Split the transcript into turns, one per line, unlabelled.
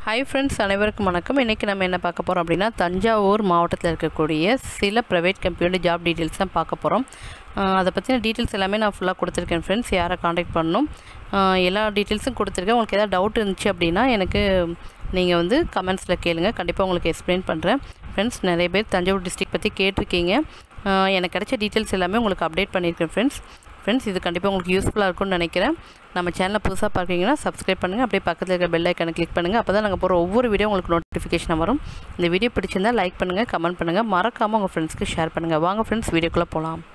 hi friends அனைவருக்கும் வணக்கம் இன்றைக்கி நம்ம என்ன பார்க்க போகிறோம் அப்படின்னா தஞ்சாவூர் மாவட்டத்தில் இருக்கக்கூடிய சில ப்ரைவேட் கம்பெனியோட ஜாப் டீட்டெயில்ஸ் தான் பார்க்க போகிறோம் அதை பற்றின டீட்டெயில்ஸ் எல்லாமே நான் ஃபுல்லாக கொடுத்துருக்கேன் ஃப்ரெண்ட்ஸ் யாரை காண்டாக்ட் பண்ணணும் ஆஹ் எல்லா டீட்டெயில்ஸும் கொடுத்துருக்கேன் உங்களுக்கு ஏதாவது டவுட் இருந்துச்சு அப்படின்னா எனக்கு நீங்கள் வந்து கமெண்ட்ஸில் கேளுங்க கண்டிப்பாக உங்களுக்கு எக்ஸ்பிளைன் பண்ணுறேன் ஃப்ரெண்ட்ஸ் நிறைய பேர் தஞ்சாவூர் டிஸ்ட்ரிக்ட் பற்றி கேட்டிருக்கீங்க ஆஹ் எனக்கு கிடைச்ச டீட்டெயில்ஸ் எல்லாமே உங்களுக்கு அப்டேட் பண்ணியிருக்கேன் ஃப்ரெண்ட்ஸ் ஃப்ரெண்ட்ஸ் இது கண்டிப்பாக உங்களுக்கு யூஸ்ஃபுல்லாக இருக்கும்னு நினைக்கிறேன் நம்ம சேனலை புதுசாக பார்க்குறீங்கன்னா சப்ஸ்கிரைப் பண்ணுங்கள் அப்படியே பக்கத்தில் இருக்கிற பெல் ஐக்கனை கிளிக் பண்ணுங்கள் அப்போ தான் நாங்கள் போகிற ஒவ்வொரு வீடியோ உங்களுக்கு நோட்டிஃபிகேஷன் வரும் இந்த வீடியோ பிடிச்சிருந்தால் லைக் பண்ணுங்கள் கமெண்ட் பண்ணுங்கள் மறக்காமல் உங்கள் ஃப்ரெண்ட்ஸ்க்கு ஷேர் பண்ணுங்கள் வாங்க ஃப்ரெண்ட்ஸ் வீடியோக்குள்ளே போகலாம்